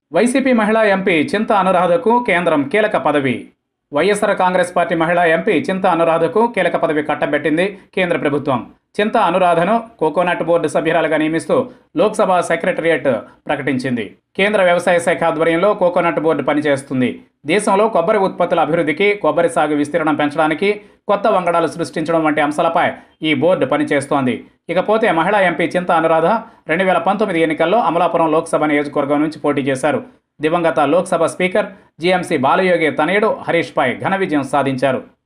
YCP మహిళా MP Chinta అనురాధకు కేంద్రం కీలక పదవి వైఎస్ఆర్ కాంగ్రెస్ పార్టీ మహిళా ఎంపీ చింత అనురాధకు కీలక పదవి కట్టబెట్టింది కేంద్ర ప్రభుత్వం చింత అనురాధను కోకోనట్ బోర్డు సభ్యురాలుగా నియమిస్తూ లోక్సభ సెక్రటరియట్ ప్రకటించింది కేంద్ర వ్యవసాయ శాఖ ఆధ్వర్యంలో కోకోనట్ బోర్డు పనిచేస్తుంది దేశంలో కొబ్బరి ఉత్పత్తుల అభివృద్ధికి కొబ్బరి సాగు విస్తీర్ణం పెంచడానికి కొత్త వంగడాలు సృష్టించడం వంటి అంశాలపై ఈ బోర్డు పనిచేస్తోంది ఇకపోతే మహిళా ఎంపీ చింత అనురాధ రెండు వేల పంతొమ్మిది ఎన్నికల్లో అమలాపురం లోక్సభ నియోజకవర్గం నుంచి పోటీ చేశారు దివంగత లోక్సభ స్పీకర్ జీఎంసీ బాలయోగి తనయుడు హరీష్పై ఘన విజయం సాధించారు